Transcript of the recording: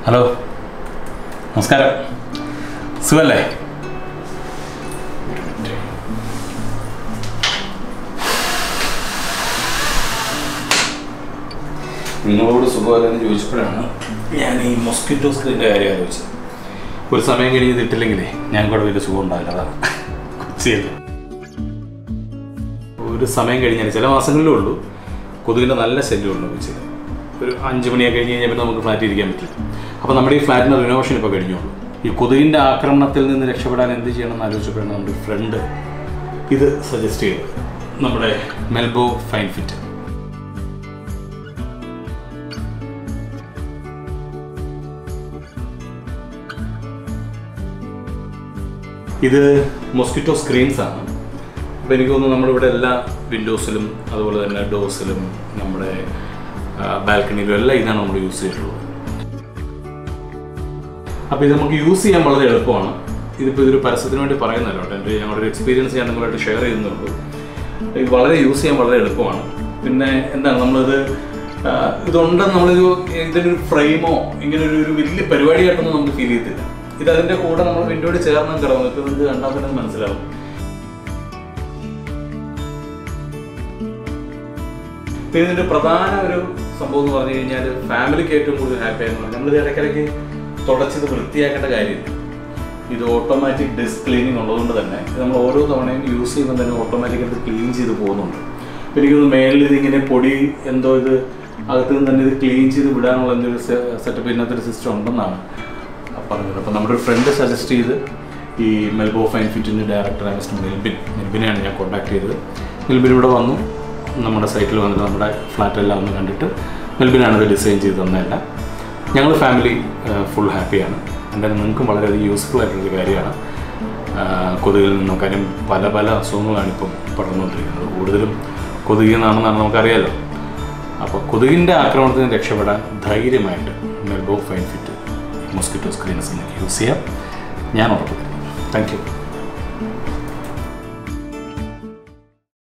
hello നമസ്കാരം സുഖല്ലേ നിങ്ങളോട് സുഖമല്ലെന്ന് ചോദിച്ചപ്പോഴാണ് ഞാൻ ഈ മൊസ്കിറ്റോ സ്ക്രീൻ്റെ കാര്യം ആലോചിച്ചത് ഒരു സമയം കഴിഞ്ഞ് ഇത് ഇട്ടില്ലെങ്കിലേ ഞാൻ കൂടെ വലിയ സുഖം ഉണ്ടാവില്ല അതാണ് കൊച്ചിയല്ലേ ഒരു സമയം കഴിഞ്ഞാൽ ചില മാസങ്ങളിലേ ഉള്ളൂ കൊതുകിൻ്റെ നല്ല ശല്യമുണ്ട് കൊച്ചിയിൽ ഒരു അഞ്ച് മണിയൊക്കെ കഴിഞ്ഞ് കഴിഞ്ഞാൽ പിന്നെ നമുക്ക് ഫ്ലാറ്റിൽ ഇരിക്കാൻ പറ്റില്ല അപ്പോൾ നമ്മുടെ ഈ ഫ്ലാറ്റിൻ്റെ റിനോവേഷൻ ഇപ്പോൾ കഴിഞ്ഞോളൂ ഈ കൊതുകിൻ്റെ ആക്രമണത്തിൽ നിന്ന് രക്ഷപ്പെടാൻ എന്ത് ചെയ്യണമെന്ന് ആലോചിച്ചപ്പോഴാണ് നമ്മുടെ ഫ്രണ്ട് ഇത് സജസ്റ്റ് ചെയ്തത് നമ്മുടെ മെൽബോ ഫൈൻ ഫിറ്റ് ഇത് മൊസ്കിറ്റോ സ്ക്രീൻസ് ആണ് അപ്പോൾ എനിക്ക് തോന്നുന്നു നമ്മുടെ ഇവിടെ എല്ലാ വിൻഡോസിലും അതുപോലെ തന്നെ ഡോസിലും നമ്മുടെ ബാൽക്കണിയിലും എല്ലാം ഇതാണ് നമ്മൾ യൂസ് ചെയ്തിട്ടുള്ളത് അപ്പോൾ ഇത് നമുക്ക് യൂസ് ചെയ്യാൻ വളരെ എളുപ്പമാണ് ഇതിപ്പോൾ ഇതൊരു പരസ്യത്തിന് വേണ്ടി പറയുന്നല്ലോ കേട്ടോ എൻ്റെ ഞങ്ങളുടെ ഒരു എക്സ്പീരിയൻസ് ഞാൻ നിങ്ങളായിട്ട് ഷെയർ ചെയ്യുന്നുള്ളൂ ഇത് വളരെ യൂസ് ചെയ്യാൻ വളരെ എളുപ്പമാണ് പിന്നെ എന്താണ് നമ്മളിത് ആ, ഇതുണ്ടെന്ന് നമ്മളിത് ഇതിൻ്റെ ഒരു ഫ്രെയിമോ ഇങ്ങനെ ഒരു ഒരു വലിയ പരിപാടിയായിട്ടൊന്നും നമുക്ക് ഫീൽ ചെയ്യത്തില്ല ഇത് അതിൻ്റെ കൂടെ നമ്മൾ വിൻഡോയോട് ചേർന്ന് കിടന്നു ഇപ്പോൾ നിങ്ങൾക്ക് കണ്ടാൽ തന്നെ മനസ്സിലാവും പിന്നെ ഇതിന്റെ പ്രധാന ഒരു സംഭവം എന്ന് പറഞ്ഞു കഴിഞ്ഞാൽ ഫാമിലിക്ക് ഏറ്റവും കൂടുതൽ ഹാപ്പി ആയെന്ന് പറഞ്ഞാൽ നമ്മളിത് ഇടയ്ക്കിടയ്ക്ക് തുടച്ചത് വൃത്തിയാക്കേണ്ട കാര്യമില്ല ഇത് ഓട്ടോമാറ്റിക് ഡെസ്ക് ക്ലീനിങ് ഉള്ളതുകൊണ്ട് തന്നെ ഇത് നമ്മൾ ഓരോ തവണയും യൂസ് ചെയ്യുമ്പോൾ തന്നെ ഓട്ടോമാറ്റിക്കായിട്ട് ക്ലീൻ ചെയ്ത് പോകുന്നുണ്ട് അപ്പോൾ എനിക്കൊന്ന് മേളിൽ ഇതിങ്ങനെ പൊടി എന്തോ ഇത് അകത്ത് നിന്ന് തന്നെ ഇത് ക്ലീൻ ചെയ്ത് വിടാനുള്ള എന്തൊരു സെറ്റപ്പ് ഇതിനകത്ത് ഒരു സിസ്റ്റം ഉണ്ടെന്നാണ് പറഞ്ഞത് അപ്പോൾ നമ്മുടെ ഒരു ഫ്രണ്ട് സജസ്റ്റ് ചെയ്ത് ഈ മെൽബോ ഫൈൻ ഫിറ്റിൻ്റെ ഡയറക്ടറായ മിസ്റ്റർ മെൽബിൻ മെൽബിനെയാണ് ഞാൻ കോൺടാക്ട് ചെയ്തത് മെൽബിൻ ഇവിടെ വന്നു നമ്മുടെ സൈറ്റിൽ വന്നിട്ട് നമ്മുടെ ഫ്ലാറ്റ് എല്ലാം ഒന്ന് കണ്ടിട്ട് മെൽബിനാണ് ഇത് ഡിസൈൻ ചെയ്ത് തന്നതല്ല ഞങ്ങൾ ഫാമിലി ഫുൾ ഹാപ്പിയാണ് എന്തായാലും നിങ്ങൾക്കും വളരെയധികം യൂസ്ഫുൾ ആയിട്ടുള്ളൊരു കാര്യമാണ് ആ, കൊതുകിൽ നിന്നും കാര്യം പല പല അസുഖങ്ങളാണ് ഇപ്പം പടർന്നുകൊണ്ടിരിക്കുന്നത് കൂടുതലും കൊതുകിൽ നിന്നാണെന്നാണ് നമുക്കറിയാലോ അപ്പോൾ കൊതുകിൻ്റെ ആക്രമണത്തിൽ നിന്ന് രക്ഷപ്പെടാൻ ധൈര്യമായിട്ട് Melbo fine fit mosquito screens നിങ്ങൾക്ക് യൂസ് ചെയ്യാം ഞാൻ ഉറപ്പ് താങ്ക് യു